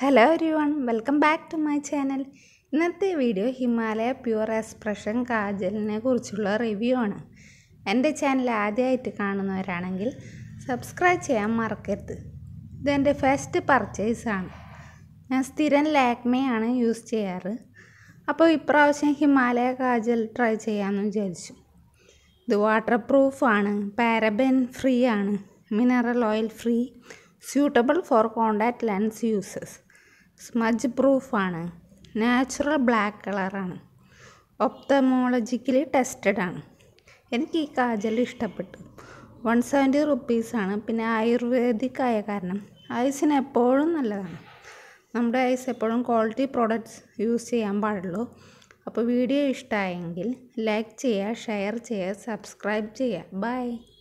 hello everyone welcome back to my channel ഇന്നത്തെ video Himalaya pure expression കാജലിനെ കുറിച്ചുള്ള review ആണ് എൻ്റെ ചാനൽ ആദ്യമായിട്ട് കാണുന്നവരാണെങ്കിൽ സബ്സ്ക്രൈബ് ചെയ്യാൻ മറക്കരുത് ഇതെൻ്റെ ഫസ്റ്റ് പർച്ചേസാണ് ഞാൻ സ്ഥിരം ലാക്മയാണ് യൂസ് ചെയ്യാറ് അപ്പോൾ ഇപ്രാവശ്യം ഹിമാലയ കാജൽ ട്രൈ ചെയ്യാമെന്ന് വിചാരിച്ചു ഇത് വാട്ടർ പ്രൂഫാണ് പാരബൻ ഫ്രീ ആണ് mineral oil free suitable for contact lens യൂസസ് സ്മജ് പ്രൂഫാണ് നാച്ചുറൽ ബ്ലാക്ക് കളറാണ് ഒപ്തമോളജിക്കലി ടെസ്റ്റഡ് ആണ് എനിക്ക് ഈ കാജൽ ഇഷ്ടപ്പെട്ടു വൺ സെവൻറ്റി റുപ്പീസാണ് പിന്നെ ആയുർവേദിക് ആയ കാരണം ഐസിന് എപ്പോഴും നല്ലതാണ് നമ്മുടെ ഐസ് എപ്പോഴും ക്വാളിറ്റി പ്രോഡക്റ്റ്സ് യൂസ് ചെയ്യാൻ പാടുള്ളൂ അപ്പോൾ വീഡിയോ ഇഷ്ടമായെങ്കിൽ ലൈക്ക് ചെയ്യുക ഷെയർ ചെയ്യുക സബ്സ്ക്രൈബ് ചെയ്യുക ബൈ